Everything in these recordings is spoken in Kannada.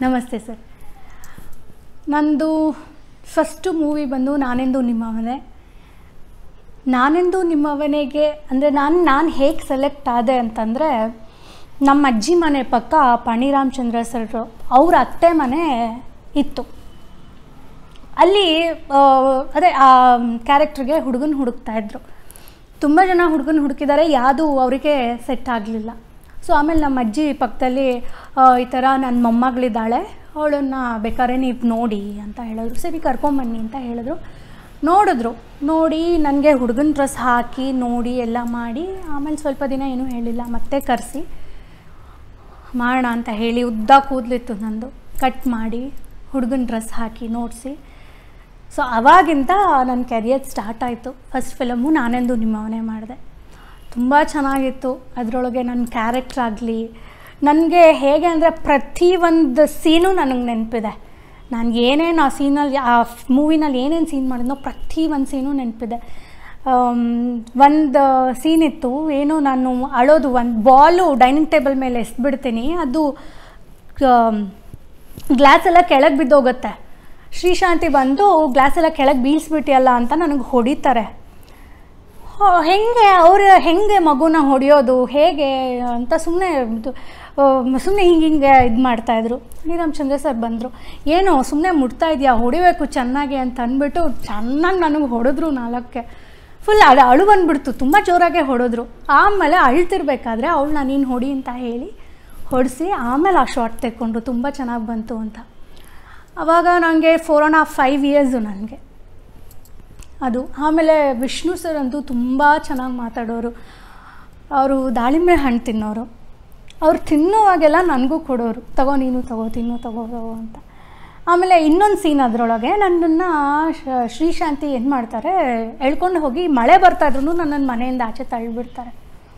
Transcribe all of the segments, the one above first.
ನಮಸ್ತೆ ಸರ್ ನಂದು ಫಸ್ಟು ಮೂವಿ ಬಂದು ನಾನೆಂದು ನಿಮ್ಮವನೇ ನಾನೆಂದು ನಿಮ್ಮವನೆಗೆ ಅಂದರೆ ನಾನು ನಾನು ಹೇಗೆ ಸೆಲೆಕ್ಟ್ ಆದೆ ಅಂತಂದರೆ ನಮ್ಮ ಅಜ್ಜಿ ಮನೆ ಪಕ್ಕ ಪಾಣಿರಾಮಚಂದ್ರ ಸರ್ ಅವ್ರ ಅತ್ತೆ ಮನೆ ಇತ್ತು ಅಲ್ಲಿ ಆ, ಅದೇ ಆ ಕ್ಯಾರೆಕ್ಟ್ರಿಗೆ ಹುಡುಗನ ಹುಡುಕ್ತಾ ಇದ್ರು ತುಂಬ ಜನ ಹುಡುಗನ ಹುಡುಕಿದ್ದಾರೆ ಯಾವುದು ಅವರಿಗೆ ಸೆಟ್ ಆಗಲಿಲ್ಲ ಸೊ ಆಮೇಲೆ ನಮ್ಮ ಅಜ್ಜಿ ಪಕ್ಕದಲ್ಲಿ ಆ, ಈ ಥರ ನನ್ನ ಮೊಮ್ಮಗಳಿದ್ದಾಳೆ ಅವಳನ್ನು ಬೇಕಾದ್ರೆ ನೀವು ನೋಡಿ ಅಂತ ಹೇಳಿದ್ರು ಸರಿ ಕರ್ಕೊಂಬನ್ನಿ ಅಂತ ಹೇಳಿದ್ರು ನೋಡಿದ್ರು ನೋಡಿ ನನಗೆ ಹುಡುಗನ ಡ್ರೆಸ್ ಹಾಕಿ ನೋಡಿ ಎಲ್ಲ ಮಾಡಿ ಆಮೇಲೆ ಸ್ವಲ್ಪ ದಿನ ಏನೂ ಹೇಳಿಲ್ಲ ಮತ್ತೆ ಕರೆಸಿ ಮಾಡೋಣ ಅಂತ ಹೇಳಿ ಉದ್ದ ಕೂದಲಿತ್ತು ನಂದು ಕಟ್ ಮಾಡಿ ಹುಡುಗನ ಡ್ರೆಸ್ ಹಾಕಿ ನೋಡಿಸಿ ಸೊ ಅವಾಗಿಂದ ನನ್ನ ಕೆರಿಯರ್ ಸ್ಟಾರ್ಟ್ ಆಯಿತು ಫಸ್ಟ್ ಫಿಲಮು ನಾನೆಂದು ನಿಮ್ಮವನೇ ಮಾಡಿದೆ ತುಂಬ ಚೆನ್ನಾಗಿತ್ತು ಅದರೊಳಗೆ ನನ್ನ ಕ್ಯಾರೆಕ್ಟರ್ ಆಗಲಿ ನನಗೆ ಹೇಗೆ ಅಂದರೆ ಪ್ರತಿ ಒಂದು ಸೀನು ನನಗೆ ನೆನಪಿದೆ ನಾನು ಏನೇನು ಆ ಸೀನಲ್ಲಿ ಆ ಮೂವಿನಲ್ಲಿ ಏನೇನು ಸೀನ್ ಮಾಡಿದ್ನೋ ಪ್ರತಿ ಒಂದು ಸೀನು ನೆನಪಿದೆ ಒಂದು ಸೀನ್ ಇತ್ತು ಏನು ನಾನು ಅಳೋದು ಒಂದು ಬಾಲು ಡೈನಿಂಗ್ ಟೇಬಲ್ ಮೇಲೆ ಎಸ್ಬಿಡ್ತೀನಿ ಅದು ಗ್ಲಾಸ್ ಎಲ್ಲ ಕೆಳಗೆ ಬಿದ್ದೋಗುತ್ತೆ ಶ್ರೀಶಾಂತಿ ಬಂದು ಗ್ಲಾಸ್ ಎಲ್ಲ ಕೆಳಗೆ ಬೀಳ್ಸ್ಬಿಟ್ಟಿಯಲ್ಲ ಅಂತ ನನಗೆ ಹೊಡಿತಾರೆ ಹೋ, ಹೆಂಗೆ ಅವ್ರು ಹೆಂಗೆ ಮಗುನ ಹೊಡೆಯೋದು ಹೇಗೆ ಅಂತ ಸುಮ್ಮನೆ ಸುಮ್ಮನೆ ಹಿಂಗೆ ಹಿಂಗೆ ಇದು ಮಾಡ್ತಾಯಿದ್ರು ಶ್ರೀರಾಮಚಂದ್ರ ಸರ್ ಬಂದರು ಏನು ಸುಮ್ಮನೆ ಮುಟ್ತಾ ಇದೆಯಾ ಹೊಡಿಬೇಕು ಚೆನ್ನಾಗಿ ಅಂತ ಅಂದ್ಬಿಟ್ಟು ಚೆನ್ನಾಗಿ ನನಗೆ ಹೊಡೆದ್ರು ನಾಲ್ಕೆ ಫುಲ್ ಅದು ಅಳು ಬಂದ್ಬಿಡ್ತು ತುಂಬ ಜೋರಾಗೆ ಹೊಡೆದ್ರು ಆಮೇಲೆ ಅಳ್ತಿರ್ಬೇಕಾದ್ರೆ ಅವಳನ್ನ ನೀನು ಹೊಡಿ ಅಂತ ಹೇಳಿ ಹೊಡಿಸಿ ಆಮೇಲೆ ಆ ಶಾರ್ಟ್ ತೆಕ್ಕೊಂಡ್ರು ತುಂಬ ಚೆನ್ನಾಗಿ ಬಂತು ಅಂತ ಆವಾಗ ನನಗೆ four and half five years ನನಗೆ ಅದು ಆಮೇಲೆ ವಿಷ್ಣು ಸರ್ ಅಂತೂ ತುಂಬ ಚೆನ್ನಾಗಿ ಮಾತಾಡೋರು ಅವರು ದಾಳಿಂಬೆ ಹಣ್ಣು ತಿನ್ನೋರು ಅವ್ರು ತಿನ್ನುವಾಗೆಲ್ಲ ನನಗೂ ಕೊಡೋರು ತಗೋ ನೀನು ತಗೋ ತಿನ್ನು ತಗೋ ತಗೋ ಅಂತ ಆಮೇಲೆ ಇನ್ನೊಂದು ಸೀನ್ ಅದರೊಳಗೆ ನನ್ನನ್ನು ಶ್ರೀಶಾಂತಿ ಏನು ಮಾಡ್ತಾರೆ ಎಳ್ಕೊಂಡು ಹೋಗಿ ಮಳೆ ಬರ್ತಾ ಇದ್ರು ನನ್ನನ್ನು ಮನೆಯಿಂದ ಆಚೆ ತಳ್ಳಿಬಿಡ್ತಾರೆ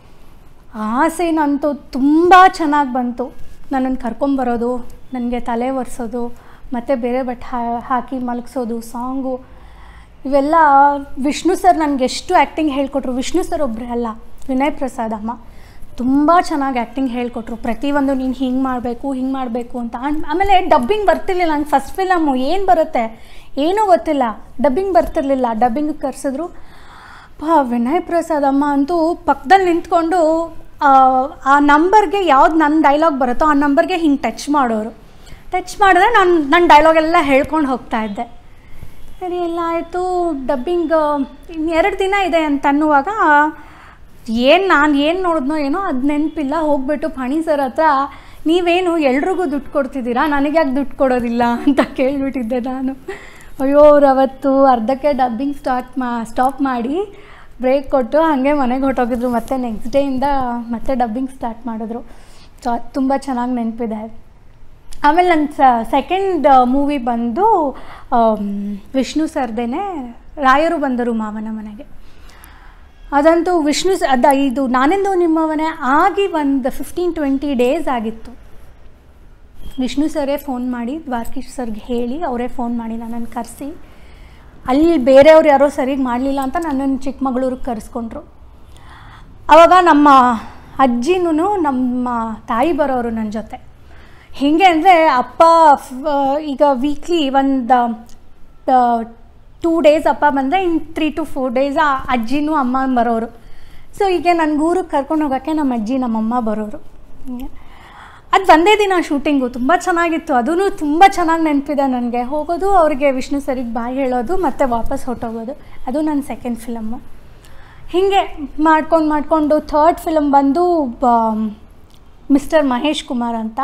ಆ ಸೀನ್ ಅಂತೂ ತುಂಬ ಚೆನ್ನಾಗಿ ಬಂತು ನನ್ನನ್ನು ಕರ್ಕೊಂಬರೋದು ನನಗೆ ತಲೆ ಒರೆಸೋದು ಮತ್ತು ಬೇರೆ ಬಟ್ಟೆ ಹಾ- ಹಾಕಿ ಮಲಗಿಸೋದು ಸಾಂಗು ಇವೆಲ್ಲ ವಿಷ್ಣು ಸರ್ ನನಗೆ ಎಷ್ಟು ಆ್ಯಕ್ಟಿಂಗ್ ಹೇಳ್ಕೊಟ್ರು ವಿಷ್ಣು ಸರ್ ಒಬ್ಬರೇ ಅಲ್ಲ ವಿನಯ್ ಪ್ರಸಾದ್ ಅಮ್ಮ ತುಂಬ ಚೆನ್ನಾಗಿ ಆ್ಯಕ್ಟಿಂಗ್ ಹೇಳ್ಕೊಟ್ರು ಪ್ರತಿಯೊಂದು ನೀನು ಹಿಂಗೆ ಮಾಡಬೇಕು ಹಿಂಗೆ ಮಾಡಬೇಕು ಅಂತ ಆನ್- ಆಮೇಲೆ ಡಬ್ಬಿಂಗ್ ಬರ್ತಿರ್ಲಿಲ್ಲ ನಂಗೆ ಫಸ್ಟ್ ಫಿಲಮು ಏನು ಬರುತ್ತೆ ಏನೂ ಗೊತ್ತಿಲ್ಲ ಡಬ್ಬಿಂಗ್ ಬರ್ತಿರ್ಲಿಲ್ಲ ಡಬ್ಬಿಂಗ್ ಕರೆಸಿದ್ರು ಪಾ ವಿನಯ್ ಪ್ರಸಾದ್ ಅಮ್ಮ ಅಂತೂ ಪಕ್ಕದಲ್ಲಿ ನಿಂತ್ಕೊಂಡು ಆ, ಆ ನಂಬರ್ಗೆ ಯಾವ್ದು ನನ್ನ ಡೈಲಾಗ್ ಬರುತ್ತೋ ಆ ನಂಬರ್ಗೆ ಹಿಂಗೆ ಟಚ್ ಮಾಡೋರು ಟಚ್ ಮಾಡಿದ್ರೆ ನಾನು ನನ್ನ ಡೈಲಾಗ್ ಎಲ್ಲ ಹೇಳ್ಕೊಂಡು ಹೋಗ್ತಾ ಇದ್ದೆ ಸರಿ ಎಲ್ಲ ಆಯಿತು ಡಬ್ಬಿಂಗ್ ಎರಡು ದಿನ ಇದೆ ಅಂತ ಅನ್ನುವಾಗ ಏನು ನಾನು ಏನು ನೋಡಿದ್ನೋ ಏನೋ ಅದು ನೆನಪಿಲ್ಲ ಹೋಗ್ಬಿಟ್ಟು ಫಣಿ ಸರ್ ಹತ್ರ ನೀವೇನು ಎಲ್ರಿಗೂ ದುಡ್ಡು ಕೊಡ್ತಿದ್ದೀರಾ ನನಗೆ ಯಾಕೆ ದುಡ್ಡು ಕೊಡೋದಿಲ್ಲ ಅಂತ ಕೇಳಿಬಿಟ್ಟಿದ್ದೆ ನಾನು ಅಯ್ಯೋ ಅವ್ರು ಅವತ್ತು ಅರ್ಧಕ್ಕೆ ಡಬ್ಬಿಂಗ್ ಸ್ಟಾರ್ಟ್ ಮಾ ಸ್ಟಾಪ್ ಮಾಡಿ ಬ್ರೇಕ್ ಕೊಟ್ಟು ಹಾಗೆ ಮನೆಗೆ ಹೊಟ್ಟೋಗಿದ್ರು ಮತ್ತೆ ನೆಕ್ಸ್ಟ್ ಡೇಯಿಂದ ಮತ್ತೆ ಡಬ್ಬಿಂಗ್ ಸ್ಟಾರ್ಟ್ ಮಾಡಿದ್ರು ಸೊ ಅದು ತುಂಬ ಚೆನ್ನಾಗಿ ನೆನಪಿದೆ ಆಮೇಲೆ ನನ್ನ ಸೆಕೆಂಡ್ ಮೂವಿ ಬಂದು ಆಮ್, ವಿಷ್ಣು ಸರ್ದೇನೆ ರಾಯರು ಬಂದರು ಮಾವನ ಮನೆಗೆ ಅದಂತೂ ವಿಷ್ಣು ಸ ಅದ ಇದು ನಾನೆಂದು ನಿಮ್ಮವನೇ ಆಗಿ ಒಂದು ಫಿಫ್ಟೀನ್ ಟ್ವೆಂಟಿ ಡೇಸ್ ಆಗಿತ್ತು ವಿಷ್ಣು ಸರೇ ಫೋನ್ ಮಾಡಿ ದ್ವಾರಕೀಶ್ ಸರ್ಗೆ ಹೇಳಿ ಅವರೇ ಫೋನ್ ಮಾಡಿ ನನ್ನನ್ನು ಕರೆಸಿ ಅಲ್ಲಿ ಬೇರೆಯವ್ರು ಯಾರೋ ಸರಿಗೆ ಮಾಡಲಿಲ್ಲ ಅಂತ ನನ್ನನ್ನು ಚಿಕ್ಕಮಗಳೂರಿಗೆ ಕರೆಸ್ಕೊಂಡ್ರು ಆವಾಗ ನಮ್ಮ ಅಜ್ಜಿನೂ ನಮ್ಮ ತಾಯಿ ಬರೋರು ನನ್ನ ಜೊತೆ ಹೇಗೆ ಅಂದರೆ ಅಪ್ಪ ಫ್- ಈಗ ವೀಕ್ಲಿ ಒಂದು ಟೂ ಡೇಸ್ ಅಪ್ಪ ಬಂದರೆ ಇನ್ನು ತ್ರೀ ಟು ಫೋರ್ ಡೇಸ್ ಅಜ್ಜಿನೂ ಅಮ್ಮ ಬರೋರು ಸೊ ಈಗ ನನಗೆ ಊರಿಗೆ ಕರ್ಕೊಂಡು ಹೋಗೋಕ್ಕೆ ನಮ್ಮ ಅಜ್ಜಿ ನಮ್ಮಮ್ಮ ಬರೋರು ಹಿಂಗೆ. ಅದು ಒಂದೇ ದಿನ ಶೂಟಿಂಗು ತುಂಬ ಚೆನ್ನಾಗಿತ್ತು ಅದೂ ತುಂಬ ಚೆನ್ನಾಗಿ ನೆನಪಿದೆ ನನಗೆ ಹೋಗೋದು ಅವ್ರಿಗೆ ವಿಷ್ಣು ಸರಿಗೆ ಬಾಯ್ ಹೇಳೋದು ಮತ್ತು ವಾಪಸ್ ಹೊಟ್ಟೋಗೋದು ಅದು ನನ್ನ ಸೆಕೆಂಡ್ ಫಿಲಮ್ಮು ಹೀಗೆ ಮಾಡ್ಕೊಂಡು ಮಾಡಿಕೊಂಡು ಥರ್ಡ್ ಫಿಲಮ್ ಬಂದು ಮಿಸ್ಟರ್ ಮಹೇಶ್ ಕುಮಾರ್ ಅಂತ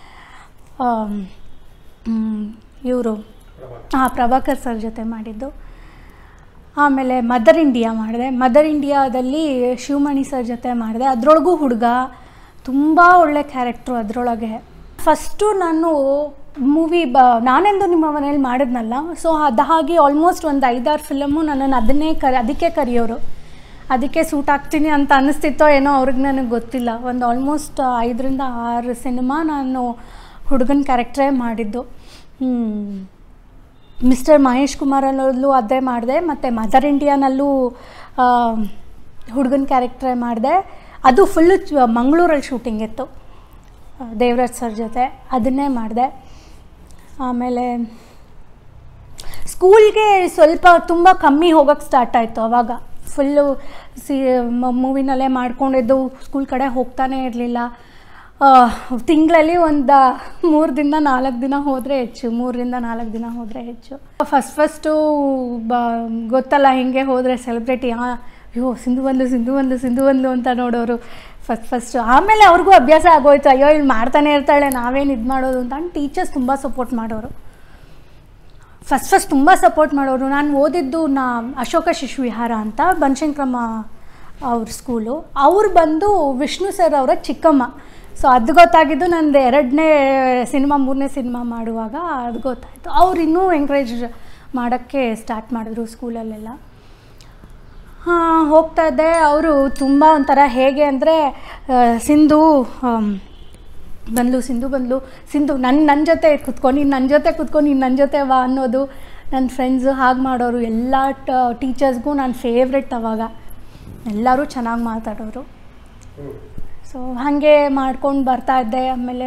ಇವರು ಹಾಂ ಪ್ರಭಾಕರ್ ಸರ್ ಜೊತೆ ಮಾಡಿದ್ದು ಆಮೇಲೆ ಮದರ್ ಇಂಡಿಯಾ ಮಾಡಿದೆ ಮದರ್ ಇಂಡಿಯಾದಲ್ಲಿ ಶಿವಮಣಿ ಸರ್ ಜೊತೆ ಮಾಡಿದೆ ಅದರೊಳಗೂ ಹುಡುಗ ತುಂಬ ಒಳ್ಳೆ ಕ್ಯಾರೆಕ್ಟ್ರು ಅದರೊಳಗೆ ಫಸ್ಟು ನಾನು ಮೂವಿ ಬ ನಾನೆಂದು ನಿಮ್ಮ ಮನೇಲಿ ಮಾಡಿದ್ನಲ್ಲ ಸೊ ಅದು ಹಾಗೆ ಆಲ್ಮೋಸ್ಟ್ ಒಂದು ಐದಾರು ಫಿಲಮು ನನ್ನನ್ನು ಅದನ್ನೇ ಕರಿ ಅದಕ್ಕೆ ಕರೆಯೋರು ಅದಕ್ಕೆ ಸೂಟ್ ಆಗ್ತೀನಿ ಅಂತ ಅನ್ನಿಸ್ತಿತ್ತೋ ಏನೋ ಅವ್ರಿಗೆ ನನಗೆ ಗೊತ್ತಿಲ್ಲ ಒಂದು ಆಲ್ಮೋಸ್ಟ್ ಐದರಿಂದ ಆರು ಸಿನಿಮಾ ನಾನು ಹುಡುಗನ ಕ್ಯಾರೆಕ್ಟ್ರೇ ಮಾಡಿದ್ದು ಹ್ಮ್. ಮಿಸ್ಟರ್ ಮಹೇಶ್ ಕುಮಾರಲ್ಲೂ ಅದೇ ಮಾಡಿದೆ ಮತ್ತು ಮದರ್ ಇಂಡಿಯಾನಲ್ಲೂ ಹುಡುಗನ ಕ್ಯಾರೆಕ್ಟ್ರೇ ಮಾಡಿದೆ ಅದು ಫುಲ್ಲು ಮಂಗಳೂರಲ್ಲಿ ಶೂಟಿಂಗ್ ಇತ್ತು ದೇವರಾಜ್ ಸರ್ ಜೊತೆ ಅದನ್ನೇ ಮಾಡಿದೆ ಆಮೇಲೆ ಸ್ಕೂಲ್ಗೆ ಸ್ವಲ್ಪ ತುಂಬ ಕಮ್ಮಿ ಹೋಗೋಕ್ಕೆ ಸ್ಟಾರ್ಟ್ ಆಯಿತು ಅವಾಗ ಫುಲ್ಲು ಸಿ ಮೂವಿನಲ್ಲೇ ಮಾಡ್ಕೊಂಡಿದ್ದು ಸ್ಕೂಲ್ ಕಡೆ ಹೋಗ್ತಾನೆ ಇರಲಿಲ್ಲ ತಿಂಗಳಲ್ಲಿ ಒಂದು ಮೂರರಿಂದ ನಾಲ್ಕು ದಿನ ಹೋದರೆ ಹೆಚ್ಚು ಮೂರರಿಂದ ನಾಲ್ಕು ದಿನ ಹೋದರೆ ಹೆಚ್ಚು ಫಸ್ಟ್ ಫಸ್ಟು ಬ ಗೊತ್ತಲ್ಲ ಹಿಂಗೆ ಹೋದರೆ ಸೆಲೆಬ್ರಿಟಿ ಹಾಂ ಅಯ್ಯೋ ಸಿಂಧು ಬಂದು ಸಿಂಧು ಬಂದು ಸಿಂಧು ಬಂದು ಅಂತ ನೋಡೋರು ಫಸ್ಟ್ ಫಸ್ಟು ಆಮೇಲೆ ಅವ್ರಿಗೂ ಅಭ್ಯಾಸ ಆಗೋಯ್ತು ಅಯ್ಯೋ ಇಲ್ಲಿ ಮಾಡ್ತಾನೆ ಇರ್ತಾಳೆ ನಾವೇನು ಇದು ಮಾಡೋದು ಅಂತ ಟೀಚರ್ಸ್ ತುಂಬ ಸಪೋರ್ಟ್ ಮಾಡೋರು ಫಸ್ಟ್ ಫಸ್ಟ್ ತುಂಬ ಸಪೋರ್ಟ್ ಮಾಡೋರು ನಾನು ಓದಿದ್ದು ನಾ ಅಶೋಕ ಶಿಶು ವಿಹಾರ ಅಂತ ಬನಶಂಕರಮ್ಮ ಅವ್ರ ಸ್ಕೂಲು ಅವ್ರು ಬಂದು ವಿಷ್ಣು ಸರ್ ಅವರ ಚಿಕ್ಕಮ್ಮ ಸೊ ಅದು ಗೊತ್ತಾಗಿದ್ದು ನಂದು ಎರಡನೇ ಸಿನಿಮಾ ಮೂರನೇ ಸಿನಿಮಾ ಮಾಡುವಾಗ ಅದು ಗೊತ್ತಾಯಿತು ಅವ್ರು ಇನ್ನೂ ಎಂಕರೇಜ್ ಮಾಡೋಕ್ಕೆ ಸ್ಟಾರ್ಟ್ ಮಾಡಿದ್ರು ಸ್ಕೂಲಲ್ಲೆಲ್ಲ ಹಾಂ ಹೋಗ್ತಾ ಇದ್ದೆ ಅವರು ತುಂಬ ಒಂಥರ ಹೇಗೆ ಅಂದರೆ ಸಿಂಧು ಆಮ್, ಬಂದ್ಲು ಸಿಂಧು ಬಂದ್ಲು ಸಿಂಧು ನನ್ನ ನನ್ನ ಜೊತೆ ಕುತ್ಕೊಂಡು ನೀನು ನನ್ನ ಜೊತೆ ಕುತ್ಕೊಂಡು ನೀನು ನನ್ನ ಜೊತೆ ಬಾ ಅನ್ನೋದು ನನ್ನ ಫ್ರೆಂಡ್ಸು ಹಾಗೆ ಮಾಡೋರು ಎಲ್ಲ ಟೀಚರ್ಸ್ಗೂ ನಾನು ಫೇವ್ರೆಟ್ ಅವಾಗ ಎಲ್ಲರೂ ಚೆನ್ನಾಗಿ ಮಾತಾಡೋರು ಸೊ ಹಾಗೆ ಮಾಡ್ಕೊಂಡು ಬರ್ತಾ ಇದ್ದೆ ಆಮೇಲೆ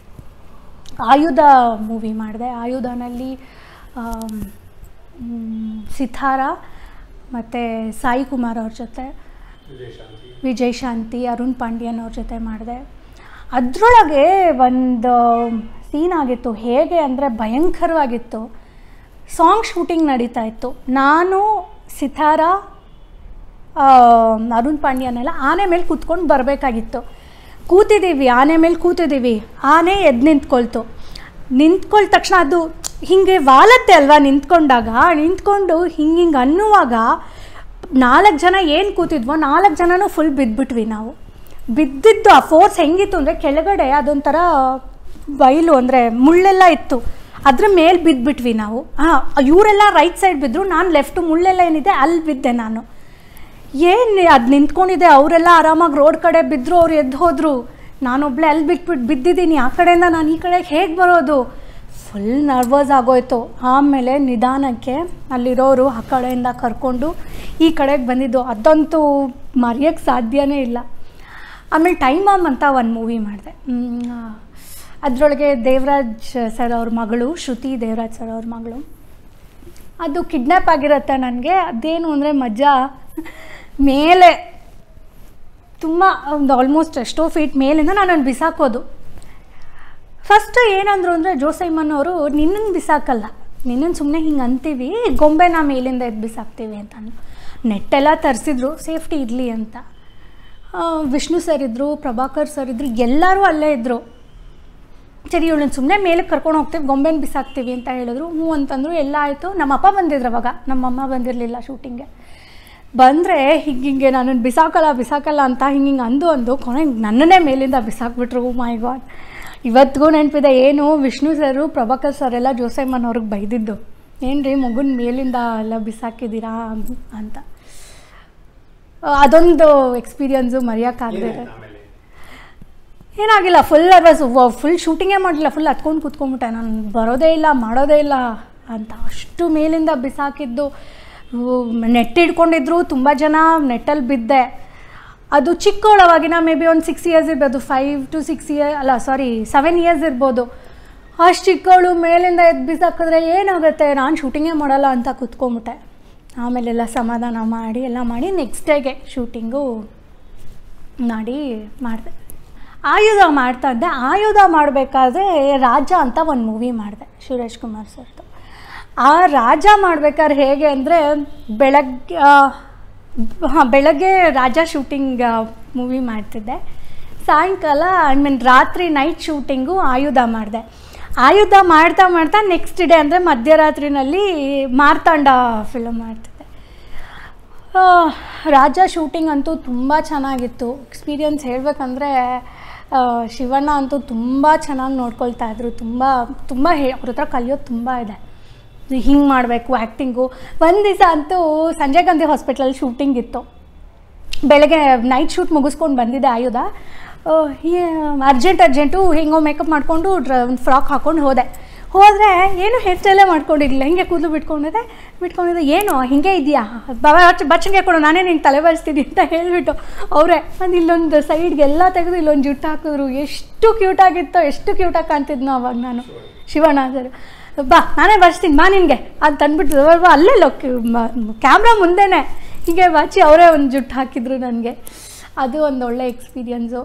ಆಯುಧ ಮೂವಿ ಮಾಡಿದೆ ಆಯುಧನಲ್ಲಿ ಆಮ್, ಮ್, ಸಿತಾರ ಮತ್ತು ಸಾಯಿ ಕುಮಾರ್ ಅವ್ರ ಜೊತೆ ವಿಜಯ್ ಶಾಂತಿ ಅರುಣ್ ಪಾಂಡ್ಯನ್ ಅವ್ರ ಜೊತೆ ಮಾಡಿದೆ ಅದರೊಳಗೆ ಒಂದು ಸೀನ್ ಆಗಿತ್ತು ಹೇಗೆ ಅಂದರೆ ಭಯಂಕರವಾಗಿತ್ತು ಸಾಂಗ್ ಶೂಟಿಂಗ್ ನಡೀತಾ ಇತ್ತು ನಾನು ಸಿತಾರ ಆ, ಅರುಣ್ ಪಾಂಡ್ಯನೆಲ್ಲ ಆನೆ ಮೇಲೆ ಕೂತ್ಕೊಂಡು ಬರಬೇಕಾಗಿತ್ತು ಕೂತಿದ್ದೀವಿ ಆನೆ ಮೇಲೆ ಕೂತಿದ್ದೀವಿ ಆನೆ ಎದ್ದು ನಿಂತ್ಕೊಳ್ತು ನಿಂತ್ಕೊಳ್ದ ತಕ್ಷಣ ಅದು ಹೀಗೆ ವಾಲತ್ತೆ ಅಲ್ವಾ ನಿಂತ್ಕೊಂಡಾಗ ನಿಂತ್ಕೊಂಡು ಹಿಂಗೆ ಹಿಂಗೆ ಅನ್ನುವಾಗ ನಾಲ್ಕು ಜನ ಏನು ಕೂತಿದ್ವೋ ನಾಲ್ಕು ಜನನೂ ಫುಲ್ ಬಿದ್ದುಬಿಟ್ವಿ ನಾವು ಬಿದ್ದಿದ್ದು ಆ ಫೋರ್ಸ್ ಹೆಂಗಿತ್ತು ಅಂದರೆ ಕೆಳಗಡೆ ಅದೊಂಥರ ಬಯಲು ಅಂದರೆ ಮುಳ್ಳೆಲ್ಲ ಇತ್ತು ಅದ್ರ ಮೇಲೆ ಬಿದ್ದುಬಿಟ್ವಿ ನಾವು ಹಾಂ ಇವರೆಲ್ಲ ರೈಟ್ ಸೈಡ್ ಬಿದ್ದರು ನಾನು ಲೆಫ್ಟು ಮುಳ್ಳೆಲ್ಲ ಏನಿದೆ ಅಲ್ಲಿ ಬಿದ್ದೆ ನಾನು ಏನು ಅದು ನಿಂತ್ಕೊಂಡಿದೆ ಅವರೆಲ್ಲ ಆರಾಮಾಗಿ ರೋಡ್ ಕಡೆ ಬಿದ್ದರು ಅವ್ರು ಎದ್ದು ಹೋದರು ನಾನೊಬ್ಳೆ ಅಲ್ಲಿ ಬಿಟ್ಬಿಟ್ಟು ಬಿದ್ದಿದ್ದೀನಿ ಆ ಕಡೆಯಿಂದ ನಾನು ಈ ಕಡೆಗೆ ಹೇಗೆ ಬರೋದು ಫುಲ್ ನರ್ವಸ್ ಆಗೋಯ್ತು ಆಮೇಲೆ ನಿಧಾನಕ್ಕೆ ಅಲ್ಲಿರೋರು ಆ ಕಡೆಯಿಂದ ಕರ್ಕೊಂಡು ಈ ಕಡೆಗೆ ಬಂದಿದ್ದು ಅದಂತೂ ಮರೆಯೋಕ್ಕೆ ಸಾಧ್ಯನೇ ಇಲ್ಲ ಆಮೇಲೆ ಟೈಮ್ ಬಾಂಬ್ ಅಂತ ಒಂದು ಮೂವಿ ಮಾಡಿದೆ ಅದರೊಳಗೆ ದೇವರಾಜ್ ಸರ್ ಅವ್ರ ಮಗಳು ಶ್ರುತಿ ದೇವರಾಜ್ ಸರ್ ಅವ್ರ ಮಗಳು ಅದು ಕಿಡ್ನ್ಯಾಪ್ ಆಗಿರುತ್ತೆ ನನಗೆ ಅದೇನು ಅಂದರೆ ಮಜಾ ಮೇಲೆ ತುಂಬ ಒಂದು ಆಲ್ಮೋಸ್ಟ್ ಎಷ್ಟೋ ಫೀಟ್ ಮೇಲಿಂದ ನಾನು ಬಿಸಾಕೋದು ಫಸ್ಟ್ ಏನಂದ್ರು ಅಂದರೆ ಜೋಸೈಮನ್ ಅವರು ನಿನ್ನನ್ನು ಬಿಸಾಕಲ್ಲ ನಿನ್ನನ್ನು ಸುಮ್ಮನೆ ಹಿಂಗೆ ಅಂತೀವಿ ಗೊಂಬೆನ ಮೇಲಿಂದ ಎದ್ದು ಬಿಸಾಕ್ತೀವಿ ಅಂತ ಅಂದ್ರು. ನೆಟ್ಟೆಲ್ಲ ತರಿಸಿದ್ರು ಸೇಫ್ಟಿ ಇರಲಿ ಅಂತ ಆ, ವಿಷ್ಣು ಸರ್ ಇದ್ದರು ಪ್ರಭಾಕರ್ ಸರ್ ಇದ್ದರು ಎಲ್ಲರೂ ಅಲ್ಲೇ ಇದ್ದರು ಸರಿ ಇವಳನ್ನ ಸುಮ್ಮನೆ ಮೇಲೆ ಕರ್ಕೊಂಡು ಹೋಗ್ತೀವಿ ಗೊಂಬೆನ ಬಿಸಾಕ್ತೀವಿ ಅಂತ ಹೇಳಿದ್ರು ಹ್ಞೂ ಅಂತಂದ್ರು ಎಲ್ಲ ಆಯಿತು ನಮ್ಮ ಅಪ್ಪ ಬಂದಿದ್ರು ಅವಾಗ ನಮ್ಮಮ್ಮ ಬಂದಿರಲಿಲ್ಲ ಶೂಟಿಂಗ್ಗೆ ಬಂದರೆ ಹಿಂಗೆ ಹಿಂಗೆ ನನ್ನನ್ನು ಬಿಸಾಕಲ್ಲ ಬಿಸಾಕಲ್ಲ ಅಂತ ಹಿಂಗೆ ಹಿಂಗೆ ಅಂದು ಅಂದು ಕೊನೆಗೆ ನನ್ನನ್ನೇ ಮೇಲಿಂದ ಬಿಸಾಕ್ಬಿಟ್ರು ಮೈ ಗಾಡ್ ಇವತ್ತಿಗೂ ನೆನಪಿದೆ ಏನು ವಿಷ್ಣು ಸರು ಪ್ರಭಾಕರ್ ಸರ್ ಎಲ್ಲ ಜೋಸೆಮ್ಮನ್ ಅವ್ರಿಗೆ ಬೈದಿದ್ದು ಏನು ರೀ ಮಗುನ ಮೇಲಿಂದ ಎಲ್ಲ ಬಿಸಾಕಿದ್ದೀರಾ ಅಂತ ಆ, ಅದೊಂದು ಎಕ್ಸ್ಪೀರಿಯನ್ಸು ಮರೆಯೋಕ್ಕಾಗದೇ ಏನಾಗಿಲ್ಲ ಫುಲ್ ಅರ್ವಸ್ ಫುಲ್ ಶೂಟಿಂಗೇ ಮಾಡಲಿಲ್ಲ ಫುಲ್ ಹತ್ಕೊಂಡು ಕೂತ್ಕೊಂಡ್ಬಿಟ್ಟೆ ನಾನು ಬರೋದೇ ಇಲ್ಲ ಮಾಡೋದೇ ಇಲ್ಲ ಅಂತ ಅಷ್ಟು ಮೇಲಿಂದ ಬಿಸಾಕಿದ್ದು ನೆಟ್ ಹಿಡ್ಕೊಂಡಿದ್ರು ತುಂಬ ಜನ ನೆಟ್ಟಲ್ಲಿ ಬಿದ್ದೆ ಅದು ಚಿಕ್ಕವಳವಾಗಿನ ಮೇ ಬಿ ಒಂದು ಸಿಕ್ಸ್ ಇಯರ್ಸ್ ಇರ್ಬೋದು ಫೈವ್ ಟು ಸಿಕ್ಸ್ ಇಯರ್ ಅಲ್ಲ ಸಾರಿ ಸೆವೆನ್ ಇಯರ್ಸ್ ಇರ್ಬೋದು ಅಷ್ಟು ಚಿಕ್ಕವಳು ಮೇಲಿಂದ ಎದ್ದು ಬಿಸಾಕಿದ್ರೆ ಏನಾಗುತ್ತೆ ನಾನು ಶೂಟಿಂಗೇ ಮಾಡಲ್ಲ ಅಂತ ಕೂತ್ಕೊಂಬಿಟ್ಟೆ ಆಮೇಲೆಲ್ಲ ಸಮಾಧಾನ ಮಾಡಿ ಎಲ್ಲ ಮಾಡಿ ನೆಕ್ಸ್ಟ್ ಡೇಗೆ ಶೂಟಿಂಗು ಮಾಡಿ ಮಾಡಿದೆ ಆಯುಧ ಮಾಡ್ತಾ ಇದ್ದೆ ಆಯುಧ ಮಾಡಬೇಕಾದ್ರೆ ರಾಜ ಅಂತ ಒಂದು ಮೂವಿ ಮಾಡಿದೆ ಸುರೇಶ್ ಕುಮಾರ್ ಸರ್ದು ಆ ರಾಜ ಮಾಡ್ಬೇಕಾದ್ರೆ ಹೇಗೆ ಅಂದರೆ ಬೆಳಗ್ಗೆ ಹಾಂ ಬೆಳಗ್ಗೆ ರಾಜ ಶೂಟಿಂಗ್ ಮೂವಿ ಮಾಡ್ತಿದ್ದೆ ಸಾಯಂಕಾಲ ಐ ಮೀನ್ ರಾತ್ರಿ ನೈಟ್ ಶೂಟಿಂಗು ಆಯುಧ ಮಾಡಿದೆ ಆಯುಧ ಮಾಡ್ತಾ ಮಾಡ್ತಾ ನೆಕ್ಸ್ಟ್ ಡೇ ಅಂದರೆ ಮಧ್ಯರಾತ್ರಿನಲ್ಲಿ ಮಾರ್ತಾಂಡ ಫಿಲಮ್ ಮಾಡ್ತಿದ್ದೆ ಆ, ರಾಜ ಶೂಟಿಂಗ್ ಅಂತೂ ತುಂಬ ಚೆನ್ನಾಗಿತ್ತು ಎಕ್ಸ್ಪೀರಿಯನ್ಸ್ ಹೇಳಬೇಕಂದ್ರೆ ಶಿವಣ್ಣ ಅಂತೂ ತುಂಬ ಚೆನ್ನಾಗಿ ನೋಡ್ಕೊಳ್ತಾ ಇದ್ರು ತುಂಬ ತುಂಬ ಹೇ ಅವ್ರ ಹತ್ರ ಕಲಿಯೋದು ತುಂಬ ಇದೆ ಹಿಂಗೆ ಮಾಡಬೇಕು ಆ್ಯಕ್ಟಿಂಗು ಒಂದು ದಿವಸ ಅಂತೂ ಸಂಜಯ್ ಗಾಂಧಿ ಹಾಸ್ಪಿಟ್ಲಲ್ಲಿ ಶೂಟಿಂಗ್ ಇತ್ತು ಬೆಳಗ್ಗೆ ನೈಟ್ ಶೂಟ್ ಮುಗಿಸ್ಕೊಂಡು ಬಂದಿದ್ದೆ ಆಯುಧ ಅರ್ಜೆಂಟ್ ಅರ್ಜೆಂಟು ಹಿಂಗೋ ಮೇಕಪ್ ಮಾಡಿಕೊಂಡು ಡ್ರ ಒಂದು ಫ್ರಾಕ್ ಹಾಕ್ಕೊಂಡು ಹೋದೆ ಹೋದರೆ ಏನು ಹೇರ್ ಸ್ಟೈಲೇ ಮಾಡ್ಕೊಂಡಿರಲಿಲ್ಲ ಹಿಂಗೆ ಕೂದಲು ಬಿಟ್ಕೊಂಡಿದ್ದೆ ಬಿಟ್ಕೊಂಡಿದ್ದೆ ಏನು ಹಿಂಗೆ ಇದೆಯಾ ಬಚ್ಚಂಗೆ ಕೊಡು ನಾನೇ ನಿಂಗೆ ತಲೆ ಬರ್ಸ್ತೀನಿ ಅಂತ ಹೇಳಿಬಿಟ್ಟು ಅವರೇ ಒಂದು ಇಲ್ಲೊಂದು ಸೈಡ್ಗೆ ಎಲ್ಲ ತೆಗೆದು ಇಲ್ಲೊಂದು ಜುಟ್ಟು ಹಾಕಿದ್ರು ಎಷ್ಟು ಕ್ಯೂಟಾಗಿತ್ತೋ ಎಷ್ಟು ಕ್ಯೂಟಾಗಿ ಕಾಣ್ತಿದ್ನೋ ಅವಾಗ ನಾನು ಶಿವಣ್ಣ ಸರ್ ಬಾ ನಾನೇ ಬರ್ಸ್ತೀನಿ ಬಾ ನಿನಗೆ ಅಂತ ಅಂದ್ಬಿಟ್ಟು ಬಾ ಅಲ್ಲೇ ಲೊಕ್ ಕ್ಯಾಮ್ರಾ ಮುಂದೆನೇ ಹೀಗೆ ಬಾಚಿ ಅವರೇ ಒಂದು ಜುಟ್ಟು ಹಾಕಿದ್ರು ನನಗೆ ಅದು ಒಂದು ಒಳ್ಳೆ ಎಕ್ಸ್ಪೀರಿಯನ್ಸು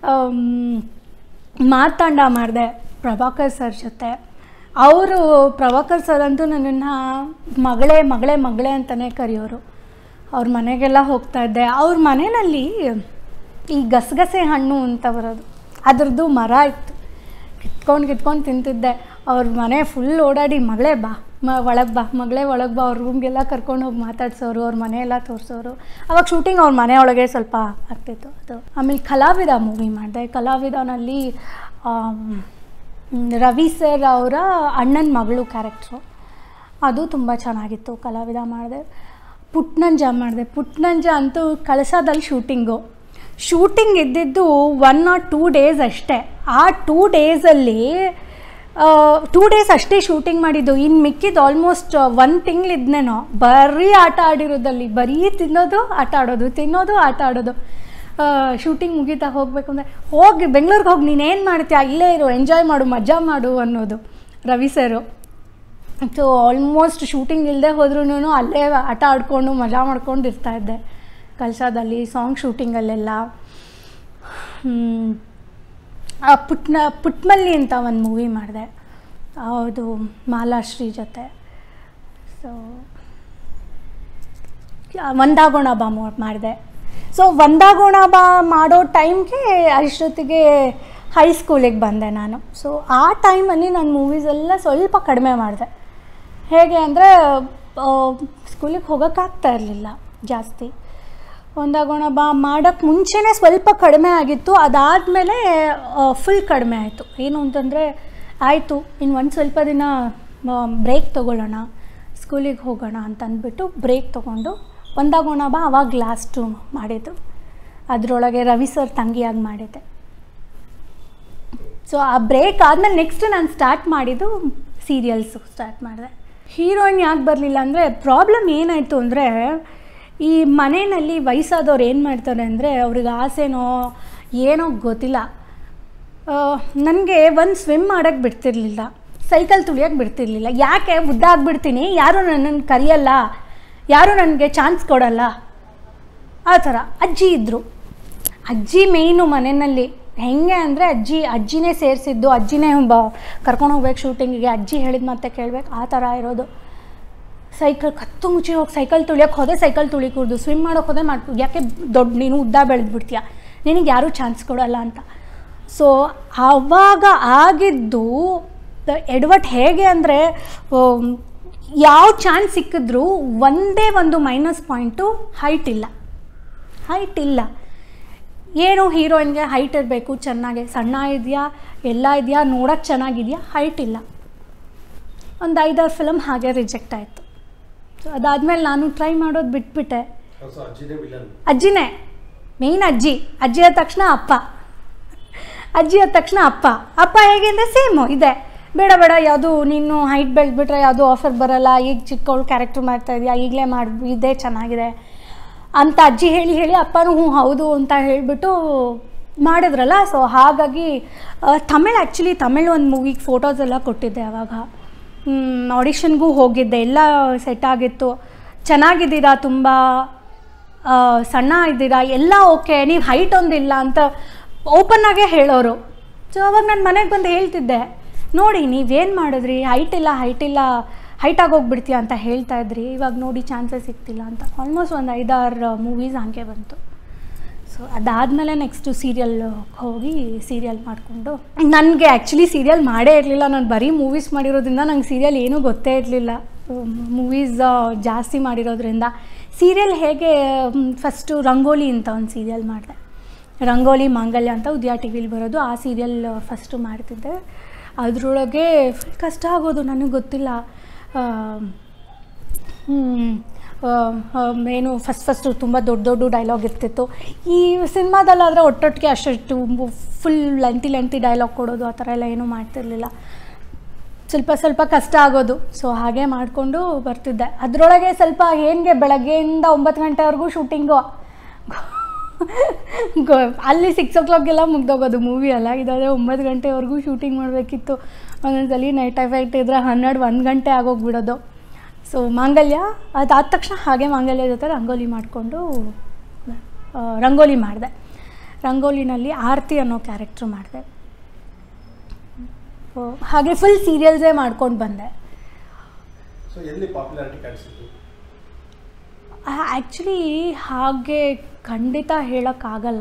ಮಾತಾಂಡ ಮಾಡಿದೆ ಪ್ರಭಾಕರ್ ಸರ್ ಜೊತೆ ಅವರು ಪ್ರಭಾಕರ್ ಸರ್ ಅಂತೂ ನನ್ನನ್ನು ಮಗಳೇ ಮಗಳೇ ಮಗಳೇ ಅಂತಲೇ ಕರೆಯೋರು ಅವ್ರ ಮನೆಗೆಲ್ಲ ಹೋಗ್ತಾ ಇದ್ದೆ ಅವ್ರ ಮನೆಯಲ್ಲಿ ಈ ಗಸಗಸೆ ಹಣ್ಣು ಅಂತ ಬರೋದು ಅದ್ರದ್ದು ಮರ ಇತ್ತು ಕಿತ್ಕೊಂಡು ಕಿತ್ಕೊಂಡು ತಿಂತಿದ್ದೆ ಅವ್ರ ಮನೆ ಫುಲ್ ಓಡಾಡಿ ಮಗಳೇ ಬಾ ಮ ಒಳಗೆ ಬಾ ಮಗಳೇ ಒಳಗೆ ಬಾ ಅವ್ರ ರೂಮ್ಗೆಲ್ಲ ಕರ್ಕೊಂಡು ಹೋಗಿ ಮಾತಾಡ್ಸೋರು ಅವ್ರ ಮನೆ ಎಲ್ಲ ತೋರಿಸೋರು ಅವಾಗ ಶೂಟಿಂಗ್ ಅವ್ರ ಮನೆ ಒಳಗೆ ಸ್ವಲ್ಪ ಆಗ್ತಿತ್ತು ಅದು ಆಮೇಲೆ ಕಲಾವಿದ ಮೂವಿ ಮಾಡಿದೆ ಕಲಾವಿದನಲ್ಲಿ ಆಮ್, ರವಿ ಸರ್ ಅವರ ಅಣ್ಣನ ಮಗಳು ಕ್ಯಾರೆಕ್ಟ್ರು ಅದು ತುಂಬ ಚೆನ್ನಾಗಿತ್ತು ಕಲಾವಿದ ಮಾಡಿದೆ ಪುಟ್ನಂಜ ಮಾಡಿದೆ ಪುಟ್ನಂಜ ಅಂತೂ ಕಳಸದಲ್ಲಿ ಶೂಟಿಂಗು ಶೂಟಿಂಗ್ ಇದ್ದಿದ್ದು ಒನ್ ಆರ್ ಟೂ ಡೇಸ್ ಅಷ್ಟೇ ಆ ಟೂ ಡೇಸಲ್ಲಿ ಟೂ ಡೇಸ್ ಅಷ್ಟೇ ಶೂಟಿಂಗ್ ಮಾಡಿದ್ದು ಇನ್ನು ಮಿಕ್ಕಿದ್ದು ಆಲ್ಮೋಸ್ಟ್ ಒಂದು ತಿಂಗಳಿದ್ನೇನೋ ಬರೀ ಆಟ ಆಡಿರೋದಲ್ಲಿ ಬರೀ ತಿನ್ನೋದು ಆಟ ಆಡೋದು ತಿನ್ನೋದು ಆಟ ಆಡೋದು ಶೂಟಿಂಗ್ ಮುಗೀತಾ ಹೋಗಬೇಕು ಅಂದರೆ ಹೋಗಿ ಬೆಂಗಳೂರಿಗೆ ಹೋಗಿ ನೀನೇನು ಮಾಡ್ತೀಯ ಇಲ್ಲೇ ಇರು ಎಂಜಾಯ್ ಮಾಡು ಮಜಾ ಮಾಡು ಅನ್ನೋದು Ravi sir so almost shooting ಇಲ್ಲದೆ ಹೋದ್ರೂ ಅಲ್ಲೇ ಆಟ ಆಡಿಕೊಂಡು ಮಜಾ ಮಾಡ್ಕೊಂಡು ಇರ್ತಾಯಿದ್ದೆ ಕಲ್ಸದಲ್ಲಿ ಸಾಂಗ್ ಶೂಟಿಂಗಲ್ಲೆಲ್ಲ ಹ್ಮ್. ಆ ಪುಟ್ನ ಪುಟ್ಮಲ್ಲಿ ಅಂತ ಒಂದು ಮೂವಿ ಮಾಡಿದೆ ಹೌದು ಮಾಲಾಶ್ರೀ ಜೊತೆ ಸೊ ಒಂದಾಗೋಣ ಬಾ ಮಾಡಿದೆ ಸೊ ಒಂದಾಗೋಣ ಬಾ ಮಾಡೋ ಟೈಮ್ಗೆ ಅಷ್ಟೊತ್ತಿಗೆ ಹೈಸ್ಕೂಲಿಗೆ ಬಂದೆ ನಾನು ಸೊ ಆ ಟೈಮಲ್ಲಿ ನಾನು ಮೂವೀಸ್ ಎಲ್ಲ ಸ್ವಲ್ಪ ಕಡಿಮೆ ಮಾಡಿದೆ ಹೇಗೆ ಅಂದರೆ ಸ್ಕೂಲಿಗೆ ಹೋಗೋಕ್ಕಾಗ್ತಾ ಇರಲಿಲ್ಲ ಜಾಸ್ತಿ ಒಂದಾಗೋಣ ಬಾ ಮಾಡೋಕ್ಕೆ ಮುಂಚೆನೇ ಸ್ವಲ್ಪ ಕಡಿಮೆ ಆಗಿತ್ತು ಅದಾದಮೇಲೆ ಫುಲ್ ಕಡಿಮೆ ಆಯಿತು ಏನು ಅಂತಂದರೆ ಆಯಿತು ಇನ್ನು ಒಂದು ಸ್ವಲ್ಪ ದಿನ ಬ್ರೇಕ್ ತೊಗೊಳ್ಳೋಣ ಸ್ಕೂಲಿಗೆ ಹೋಗೋಣ ಅಂತ ಅಂದ್ಬಿಟ್ಟು ಬ್ರೇಕ್ ತೊಗೊಂಡು ಒಂದಾಗೋಣ ಬಾ ಅವಾಗ ಲಾಸ್ಟು ಮಾಡಿದ್ದು ಅದರೊಳಗೆ ರವಿ ಸರ್ ತಂಗಿಯಾಗಿ ಮಾಡಿದ್ದೆ ಸೊ ಆ ಬ್ರೇಕ್ ಆದಮೇಲೆ ನೆಕ್ಸ್ಟ್ ನಾನು ಸ್ಟಾರ್ಟ್ ಮಾಡಿದ್ದು ಸೀರಿಯಲ್ಸು ಸ್ಟಾರ್ಟ್ ಮಾಡಿದೆ ಹೀರೋಯಿನ್ ಯಾಕೆ ಬರಲಿಲ್ಲ ಅಂದರೆ ಪ್ರಾಬ್ಲಮ್ ಏನಾಯಿತು ಅಂದರೆ ಈ ಮನೆಯಲ್ಲಿ ವಯಸ್ಸಾದವ್ರು ಏನು ಮಾಡ್ತಾರೆ ಅಂದರೆ ಅವ್ರಿಗೆ ಆಸೆನೋ ಏನೋ ಗೊತ್ತಿಲ್ಲ ನನಗೆ ಒಂದು ಸ್ವಿಮ್ ಮಾಡೋಕ್ಕೆ ಬಿಡ್ತಿರ್ಲಿಲ್ಲ ಸೈಕಲ್ ತುಳಿಯೋಕ್ಕೆ ಬಿಡ್ತಿರ್ಲಿಲ್ಲ ಯಾಕೆ ಬುದ್ಧ ಆಗಿಬಿಡ್ತೀನಿ ಯಾರೂ ನನ್ನನ್ನು ಕರೆಯಲ್ಲ ಯಾರೂ ನನಗೆ ಚಾನ್ಸ್ ಕೊಡಲ್ಲ ಆ ಥರ ಅಜ್ಜಿ ಇದ್ದರು ಅಜ್ಜಿ ಮೇಯ್ನು ಮನೆಯಲ್ಲಿ ಹೆಂಗೆ ಅಂದರೆ ಅಜ್ಜಿ ಅಜ್ಜಿನೇ ಸೇರಿಸಿದ್ದು ಅಜ್ಜಿನೇ ಬ ಕರ್ಕೊಂಡು ಹೋಗ್ಬೇಕು ಶೂಟಿಂಗಿಗೆ ಅಜ್ಜಿ ಹೇಳಿದ ಮತ್ತೆ ಕೇಳ್ಬೇಕು ಆ ಥರ ಇರೋದು ಸೈಕಲ್ ಕತ್ತು ಮುಚ್ಚಿ ಹೋಗಿ ಸೈಕಲ್ ತುಳಿಯೋಕೆ ಹೋದೆ ಸೈಕಲ್ ತುಳಿ ಕುಡ್ದು ಸ್ವಿಮ್ ಮಾಡೋಕೆ ಹೋದೆ ಮಾಡಿ ಯಾಕೆ ದೊಡ್ಡ ನೀನು ಉದ್ದ ಬೆಳೆದ್ಬಿಡ್ತೀಯ ನಿನಗೆ ಯಾರೂ ಚಾನ್ಸ್ ಕೊಡಲ್ಲ ಅಂತ ಸೊ ಆವಾಗ ಆಗಿದ್ದು ಎಡವಟ್ ಹೇಗೆ ಅಂದರೆ ಯಾವ ಚಾನ್ಸ್ ಸಿಕ್ಕಿದ್ರೂ ಒಂದೇ ಒಂದು ಮೈನಸ್ ಪಾಯಿಂಟು ಹೈಟ್ ಇಲ್ಲ ಹೈಟ್ ಇಲ್ಲ ಏನು ಹೀರೋಯಿನ್ಗೆ ಹೈಟ್ ಇರಬೇಕು ಚೆನ್ನಾಗಿ ಸಣ್ಣ ಇದೆಯಾ ಎಲ್ಲ ಇದೆಯಾ ನೋಡೋಕ್ಕೆ ಚೆನ್ನಾಗಿದೆಯಾ ಹೈಟ್ ಇಲ್ಲ ಒಂದು ಐದಾರು ಫಿಲಮ್ ಹಾಗೆ ರಿಜೆಕ್ಟ್ ಆಯಿತು ಸೊ ಅದಾದಮೇಲೆ ನಾನು ಟ್ರೈ ಮಾಡೋದು ಬಿಟ್ಬಿಟ್ಟೆ ಸೊ ಅಜ್ಜಿನೇ ವಿಲನ್ ಅಜ್ಜಿನೇ ಮೇಯ್ನ್ ಅಜ್ಜಿ ಅಜ್ಜಿ ಆದ ತಕ್ಷಣ ಅಪ್ಪ ಅಜ್ಜಿ ಆದ ತಕ್ಷಣ ಅಪ್ಪ ಅಪ್ಪ ಹೇಗೆ ಅಂದರೆ ಸೇಮು ಇದೆ ಬೇಡ ಬೇಡ ಯಾವುದು ನೀನು ಹೈಟ್ ಬೆಳೆದ್ಬಿಟ್ರೆ ಯಾವುದು ಆಫರ್ ಬರಲ್ಲ ಈಗ ಚಿಕ್ಕವಳು ಕ್ಯಾರೆಕ್ಟರ್ ಮಾಡ್ತಾ ಇದೆಯಾ ಈಗಲೇ ಮಾಡಿ ಇದೇ ಚೆನ್ನಾಗಿದೆ ಅಂತ ಅಜ್ಜಿ ಹೇಳಿ ಹೇಳಿ ಅಪ್ಪನೂ ಹ್ಞೂ ಹೌದು ಅಂತ ಹೇಳಿಬಿಟ್ಟು ಮಾಡಿದ್ರಲ್ಲ ಸೊ ಹಾಗಾಗಿ ಆ, ತಮಿಳ್ ಆ್ಯಕ್ಚುಲಿ ತಮಿಳ್ ಒಂದು ಮೂವಿಗೆ ಫೋಟೋಸ್ ಎಲ್ಲ ಕೊಟ್ಟಿದ್ದೆ ಅವಾಗ ಆಡಿಷನ್ಗೂ ಹೋಗಿದ್ದೆ ಎಲ್ಲ ಸೆಟ್ ಆಗಿತ್ತು ಚೆನ್ನಾಗಿದ್ದೀರಾ ತುಂಬ ಆ, ಸಣ್ಣ ಇದ್ದೀರಾ ಎಲ್ಲ ಓಕೆ ನೀವು ಹೈಟ್ ಒಂದಿಲ್ಲ ಅಂತ ಓಪನ್ನಾಗೇ ಹೇಳೋರು ಸೊ ಅವಾಗ ನಾನು ಮನೆಗೆ ಬಂದು ಹೇಳ್ತಿದ್ದೆ ನೋಡಿ ನೀವೇನು ಮಾಡಿದ್ರಿ ಹೈಟ್ ಇಲ್ಲ ಹೈಟ್ ಇಲ್ಲ ಹೈಟ್ ಆಗೋಗ್ಬಿಡ್ತೀಯ ಅಂತ ಹೇಳ್ತಾ ಇದ್ರಿ ಇವಾಗ ನೋಡಿ ಚಾನ್ಸಸ್ ಸಿಗ್ತಿಲ್ಲ ಅಂತ ಆಲ್ಮೋಸ್ಟ್ ಒಂದು ಐದಾರು ಮೂವೀಸ್ ಹಂಗೆ ಬಂತು ಸೊ ಅದಾದಮೇಲೆ ನೆಕ್ಸ್ಟು ಸೀರಿಯಲ್ ಹೋಗಿ ಸೀರಿಯಲ್ ಮಾಡಿಕೊಂಡು ನನಗೆ ಆ್ಯಕ್ಚುಲಿ ಸೀರಿಯಲ್ ಮಾಡೇ ಇರಲಿಲ್ಲ ನಾನು ಬರೀ ಮೂವೀಸ್ ಮಾಡಿರೋದ್ರಿಂದ ನಂಗೆ ಸೀರಿಯಲ್ ಏನೂ ಗೊತ್ತೇ ಇರಲಿಲ್ಲ ಮೂವೀಸ್ ಜಾಸ್ತಿ ಮಾಡಿರೋದ್ರಿಂದ ಸೀರಿಯಲ್ ಹೇಗೆ ಫಸ್ಟು ರಂಗೋಲಿ ಅಂತ ಒಂದು ಸೀರಿಯಲ್ ಮಾಡಿದೆ ರಂಗೋಲಿ ಮಾಂಗಲ್ಯ ಅಂತ ಉದ್ಯಾ ಟಿ ವಿಲಿ ಬರೋದು ಆ ಸೀರಿಯಲ್ ಫಸ್ಟು ಮಾಡ್ತಿದ್ದೆ ಅದರೊಳಗೆ ಫುಲ್ ಕಷ್ಟ ಆಗೋದು ನನಗೆ ಗೊತ್ತಿಲ್ಲ ಆ, ಹ್ಮ್, ಆ, ಆ, ಏನು ಫಸ್ಟ್ ಫಸ್ಟು ತುಂಬ ದೊಡ್ಡ ದೊಡ್ಡ ಡೈಲಾಗ್ ಇರ್ತಿತ್ತು ಈ ಸಿನಿಮಾದಲ್ಲಾದರೆ ಒಟ್ಟೊಟ್ಟಿಗೆ ಅಷ್ಟು ಫುಲ್ ಲೆಂತಿ ಲೆಂತಿ ಡೈಲಾಗ್ ಕೊಡೋದು ಆ ಥರ ಎಲ್ಲ ಏನೂ ಮಾಡ್ತಿರ್ಲಿಲ್ಲ ಸ್ವಲ್ಪ ಸ್ವಲ್ಪ ಕಷ್ಟ ಆಗೋದು ಸೊ ಹಾಗೆ ಮಾಡಿಕೊಂಡು ಬರ್ತಿದ್ದೆ ಅದರೊಳಗೆ ಸ್ವಲ್ಪ ಹೆಂಗೆ ಬೆಳಗ್ಗೆಯಿಂದ ಒಂಬತ್ತು ಗಂಟೆವರೆಗೂ ಶೂಟಿಂಗು ಗೊ ಅಲ್ಲಿ ಸಿಕ್ಸ್ ಓ ಕ್ಲಾಕ್ಗೆಲ್ಲ ಮುಗ್ದೋಗೋದು ಮೂವಿ ಅಲ್ಲ ಇದಾದರೆ ಒಂಬತ್ತು ಗಂಟೆವರೆಗೂ ಶೂಟಿಂಗ್ ಮಾಡಬೇಕಿತ್ತು ಒಂದೊಂದ್ಸಲಿ ನೈಟ್ ಎಫೆಕ್ಟ್ ಇದ್ದರೆ ಹನ್ನೆರಡು ಒಂದು ಗಂಟೆ ಆಗೋಗ್ಬಿಡೋದು ಸೊ ಮಾಂಗಲ್ಯ ಅದಾದ ತಕ್ಷಣ ಹಾಗೆ ಮಾಂಗಲ್ಯ ಜೊತೆ ರಂಗೋಲಿ ಮಾಡಿಕೊಂಡು ರಂಗೋಲಿ ಮಾಡಿದೆ ರಂಗೋಲಿನಲ್ಲಿ ಆರತಿ ಅನ್ನೋ ಕ್ಯಾರೆಕ್ಟ್ರ್ ಮಾಡಿದೆ ಸೊ ಹಾಗೆ ಫುಲ್ ಸೀರಿಯಲ್ಸೇ ಮಾಡ್ಕೊಂಡು ಬಂದೆ ಸೊ ಎಲ್ಲಿ ಪಾಪ್ಯುಲಾರಿಟಿ ಕಾಣಿಸಿದ್ದು ಆ್ಯಕ್ಚುಲಿ ಹಾಗೆ ಖಂಡಿತ ಹೇಳೋಕ್ಕಾಗಲ್ಲ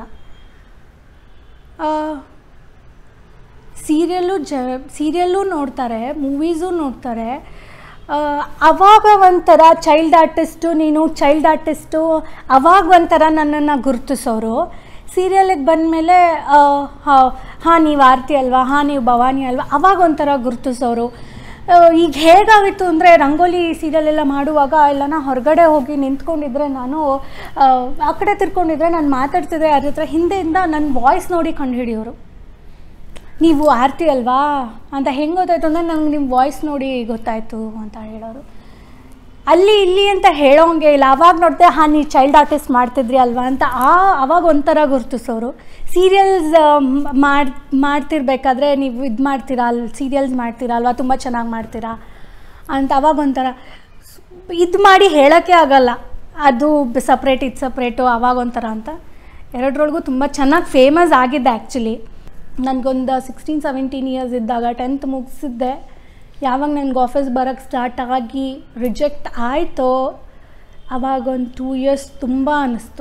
ಸೀರಿಯಲ್ಲು ಜ ಸೀರಿಯಲ್ಲು ನೋಡ್ತಾರೆ ಮೂವೀಸು ನೋಡ್ತಾರೆ ಆ, ಅವಾಗ ಒಂಥರ ಚೈಲ್ಡ್ ಆರ್ಟಿಸ್ಟು ನೀನು ಚೈಲ್ಡ್ ಆರ್ಟಿಸ್ಟು ಅವಾಗ ಒಂಥರ ನನ್ನನ್ನು ಗುರುತಿಸೋರು ಸೀರಿಯಲಿಗೆ ಬಂದಮೇಲೆ ಹಾಂ ನೀವು ಆರತಿ ಅಲ್ವಾ ಹಾಂ ನೀವು ಭವಾನಿ ಅಲ್ವಾ ಅವಾಗ ಒಂಥರ ಗುರುತಿಸೋರು ಆ, ಈಗ ಹೇಗಾಗಿತ್ತು ಅಂದರೆ ರಂಗೋಲಿ ಸೀರಿಯಲ್ ಎಲ್ಲ ಮಾಡುವಾಗ ಎಲ್ಲ ನಾ ಹೊರಗಡೆ ಹೋಗಿ ನಿಂತ್ಕೊಂಡಿದ್ರೆ ನಾನು ಆ, ಆ ಕಡೆ ತಿರ್ಕೊಂಡಿದ್ರೆ ನಾನು ಮಾತಾಡ್ತಿದ್ದೆ ಅದ್ರ ಹತ್ರ ಹಿಂದೆಯಿಂದ ನನ್ನ ವಾಯ್ಸ್ ನೋಡಿ ಕಂಡುಹಿಡಿಯೋರು ನೀವು ಆರ್ತಿ ಅಲ್ವಾ ಅಂತ ಹೆಂಗೆ ಗೊತ್ತಾಯ್ತು ಅಂದರೆ ನಂಗೆ ನಿಮ್ಮ ವಾಯ್ಸ್ ನೋಡಿ ಗೊತ್ತಾಯಿತು ಅಂತ ಹೇಳೋರು ಅಲ್ಲಿ ಇಲ್ಲಿ ಅಂತ ಹೇಳೋಂಗೆ ಇಲ್ಲ ಅವಾಗ ನೋಡಿದೆ ಹಾಂ ನೀವು ಚೈಲ್ಡ್ ಆರ್ಟಿಸ್ಟ್ ಮಾಡ್ತಿದ್ರಿ ಅಲ್ವಾ ಅಂತ ಆ ಅವಾಗ ಒಂಥರ ಗುರುತಿಸೋರು ಸೀರಿಯಲ್ಸ್ ಮಾಡಿ ಮಾಡ್ತಿರ್ಬೇಕಾದ್ರೆ ನೀವು ಇದು ಮಾಡ್ತೀರಾ ಅಲ್ಲಿ ಸೀರಿಯಲ್ಸ್ ಮಾಡ್ತೀರಾ ಅಲ್ವಾ ತುಂಬ ಚೆನ್ನಾಗಿ ಮಾಡ್ತೀರಾ ಅಂತ ಅವಾಗ ಒಂಥರ ಇದು ಮಾಡಿ ಹೇಳೋಕ್ಕೆ ಆಗಲ್ಲ ಅದು ಸಪ್ರೇಟ್ ಇದು ಸಪ್ರೇಟು ಅವಾಗ ಒಂಥರ ಅಂತ ಎರಡರೊಳಗೂ ತುಂಬ ಚೆನ್ನಾಗಿ ಫೇಮಸ್ ಆಗಿದ್ದೆ ಆ್ಯಕ್ಚುಲಿ ನನಗೊಂದು ಸಿಕ್ಸ್ಟೀನ್ ಸೆವೆಂಟೀನ್ ಇಯರ್ಸ್ ಇದ್ದಾಗ ಟೆಂತ್ ಮುಗಿಸಿದ್ದೆ ಯಾವಾಗ ನನಗೆ ಆಫೀಸ್ ಬರೋಕ್ಕೆ ಸ್ಟಾರ್ಟ್ ಆಗಿ ರಿಜೆಕ್ಟ್ ಆಯಿತೋ ಅವಾಗ ಒಂದು ಟೂ ಇಯರ್ಸ್ ತುಂಬ ಅನ್ನಿಸ್ತು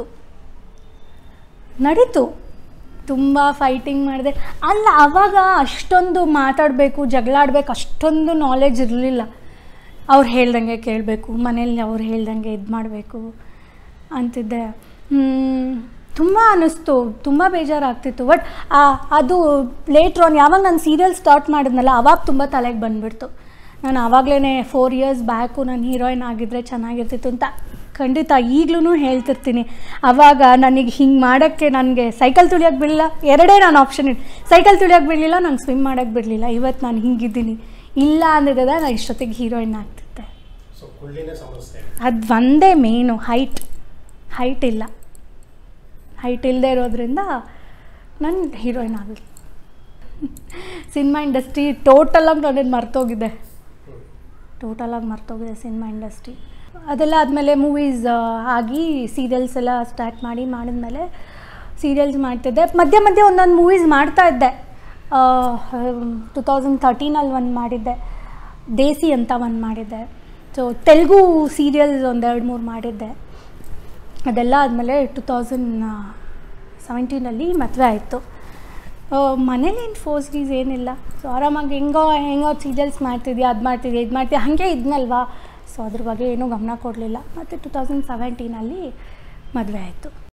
ನಡೀತು ತುಂಬ ಫೈಟಿಂಗ್ ಮಾಡಿದೆ ಅಲ್ಲ ಆವಾಗ ಅಷ್ಟೊಂದು ಮಾತಾಡಬೇಕು ಜಗಳಾಡ್ಬೇಕು ಅಷ್ಟೊಂದು ನಾಲೆಜ್ ಇರಲಿಲ್ಲ ಅವ್ರು ಹೇಳ್ದಂಗೆ ಕೇಳಬೇಕು ಮನೇಲಿ ಅವ್ರು ಹೇಳ್ದಂಗೆ ಇದು ಮಾಡಬೇಕು ಅಂತಿದ್ದೆ ತುಂಬ ಅನ್ನಿಸ್ತು ತುಂಬ ಬೇಜಾರಾಗ್ತಿತ್ತು ಬಟ್ ಅದು ಲೇಟ್ರ್ ಆನ್ ಯಾವಾಗ ನಾನು ಸೀರಿಯಲ್ ಸ್ಟಾರ್ಟ್ ಮಾಡಿದ್ನಲ್ಲ ಅವಾಗ ತುಂಬ ತಲೆಗೆ ಬಂದುಬಿಡ್ತು ನಾನು ಆವಾಗಲೇ ಫೋರ್ ಇಯರ್ಸ್ ಬ್ಯಾಕು ನಾನು ಹೀರೋಯಿನ್ ಆಗಿದ್ದರೆ ಚೆನ್ನಾಗಿರ್ತಿತ್ತು ಅಂತ ಖಂಡಿತ ಈಗಲೂ ಹೇಳ್ತಿರ್ತೀನಿ ಆವಾಗ ನನಗೆ ಹಿಂಗೆ ಮಾಡೋಕ್ಕೆ ನನಗೆ ಸೈಕಲ್ ತುಳಿಯೋಕ್ಕೆ ಬಿಡಲಿಲ್ಲ ಎರಡೇ ನಾನು ಆಪ್ಷನ್ ಇಟ್ಟು ಸೈಕಲ್ ತುಳಿಯೋಕ್ಕೆ ಬಿಡಲಿಲ್ಲ ನಂಗೆ ಸ್ವಿಮ್ ಮಾಡೋಕ್ಕೆ ಬಿಡಲಿಲ್ಲ ಇವತ್ತು ನಾನು ಹಿಂಗಿದ್ದೀನಿ ಇಲ್ಲ ಅಂದಿದ್ದ ನಾನು ಇಷ್ಟೊತ್ತಿಗೆ ಹೀರೋಯಿನ್ ಆಗ್ತಿದ್ದೆ ಸೊ ಕುಳ್ಳಿನೇ ಸಮಸ್ಯೆ ಅದು ಒಂದೇ ಮೇನು ಹೈಟ್ ಹೈಟ್ ಇಲ್ಲ ಹೈಟ್ ಇಲ್ಲದೆ ಇರೋದ್ರಿಂದ ನಾನು ಹೀರೋಯಿನ್ ಆಗಲಿ ಸಿನಿಮಾ ಇಂಡಸ್ಟ್ರಿ ಟೋಟಲಾಗಿ ನನ್ನನ್ನು ಮರ್ತೋಗಿದೆ ಟೋಟಲಾಗಿ ಮರ್ತೋಗಿದೆ ಸಿನಿಮಾ ಇಂಡಸ್ಟ್ರಿ ಅದೆಲ್ಲ ಆದಮೇಲೆ ಮೂವೀಸ್ ಆಗಿ ಸೀರಿಯಲ್ಸ್ ಎಲ್ಲ ಸ್ಟಾರ್ಟ್ ಮಾಡಿ ಮಾಡಿದ್ಮೇಲೆ ಸೀರಿಯಲ್ಸ್ ಮಾಡ್ತಿದ್ದೆ ಮಧ್ಯೆ ಮಧ್ಯೆ ಒಂದೊಂದು ಮೂವೀಸ್ ಮಾಡ್ತಾ ಇದ್ದೆ ಟು ತೌಸಂಡ್ ತರ್ಟೀನಲ್ಲಿ ಒಂದು ಮಾಡಿದ್ದೆ ದೇಸಿ ಅಂತ ಒಂದು ಮಾಡಿದ್ದೆ ಸೊ ತೆಲುಗು ಸೀರಿಯಲ್ಸ್ ಒಂದು ಎರಡು ಮೂರು ಮಾಡಿದ್ದೆ ಅದೆಲ್ಲ ಆದಮೇಲೆ ಟು ತೌಸಂಡ್ ಸೆವೆಂಟೀನಲ್ಲಿ ಮದುವೆ ಆಯಿತು ಮನೇಲಿ ಏನು ಫೋರ್ಸ್ ಗೀಸ್ ಏನಿಲ್ಲ ಸೊ ಆರಾಮಾಗಿ ಹೆಂಗೋ ಹೆಂಗೋ ಸೀರಿಯಲ್ಸ್ ಮಾಡ್ತಿದ್ಯಾ ಅದು ಮಾಡ್ತಿದ್ಯಾ ಇದು ಮಾಡ್ತೀಯ ಹಾಗೆ ಇದ್ನಲ್ವಾ ಸೊ ಅದ್ರ ಬಗ್ಗೆ ಏನೂ ಗಮನ ಕೊಡಲಿಲ್ಲ ಮತ್ತು ಟು ತೌಸಂಡ್ ಸೆವೆಂಟೀನಲ್ಲಿ ಮದುವೆ ಆಯಿತು